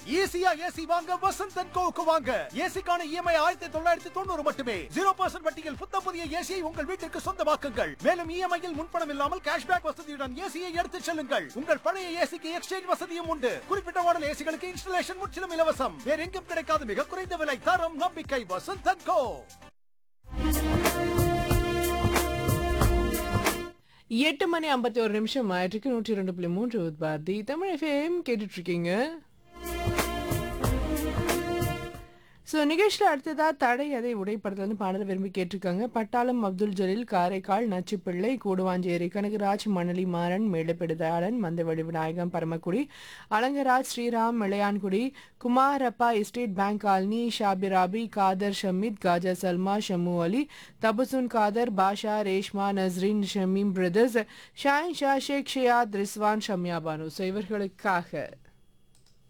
ஈஸியா ஏசி வாங்க வசந்த் அண்ட் கோவுக்கு வாங்க ஏசிக்கான இஎம்ஐ ஆயிரத்தி தொள்ளாயிரத்தி தொண்ணூறு மட்டுமே ஜீரோ பர்சன்ட் வட்டியில் புத்த புதிய ஏசியை உங்கள் வீட்டிற்கு சொந்தமாக்குங்கள் மேலும் இஎம்ஐயில் முன்பணம் இல்லாமல் கேஷ்பேக் வசதியுடன் ஏசியை எடுத்துச் செல்லுங்கள் உங்கள் பழைய ஏசிக்கு எக்ஸ்சேஞ்ச் வசதியும் உண்டு குறிப்பிட்ட மாடல் ஏசிகளுக்கு இன்ஸ்டலேஷன் முற்றிலும் இலவசம் வேற எங்கும் கிடைக்காத மிக குறைந்த விலை தரம் நம்பிக்கை வசந்த் அண்ட் கோ எட்டு மணி ஐம்பத்தி ஒரு நிமிஷம் ஆயிற்றுக்கு நூற்றி ரெண்டு புள்ளி மூன்று பாரதி தமிழ் எஃப்எம் கேட்டுட்டு இருக்கீங்க ஸோ நிகழ்ச்சியில் அடுத்ததா தடை அதை உடைப்படத்துல வந்து பாடல் விரும்பி கேட்டிருக்காங்க பட்டாளம் அப்துல் ஜலீல் காரைக்கால் நச்சுப்பிள்ளை கூடுவாஞ்சேரி கனகராஜ் மணலி மாறன் மேலப்பெடுதாளன் Manthaveli Vinayagam Paramakudi Alangaraj Sriram Ilayangudi Kumarappa estate bank colony ஷாபிராபி காதர் ஷமீத் காஜா சல்மா ஷம்மு அலி தபசுன் காதர் பாஷா ரேஷ்மா நஸ்ரீன் ஷமீம் பிரதர்ஸ் ஷாயின் ஷா ஷேக் ஷியாத் ரிஸ்வான் ஷம்யா பானு ஸோ இவர்களுக்காக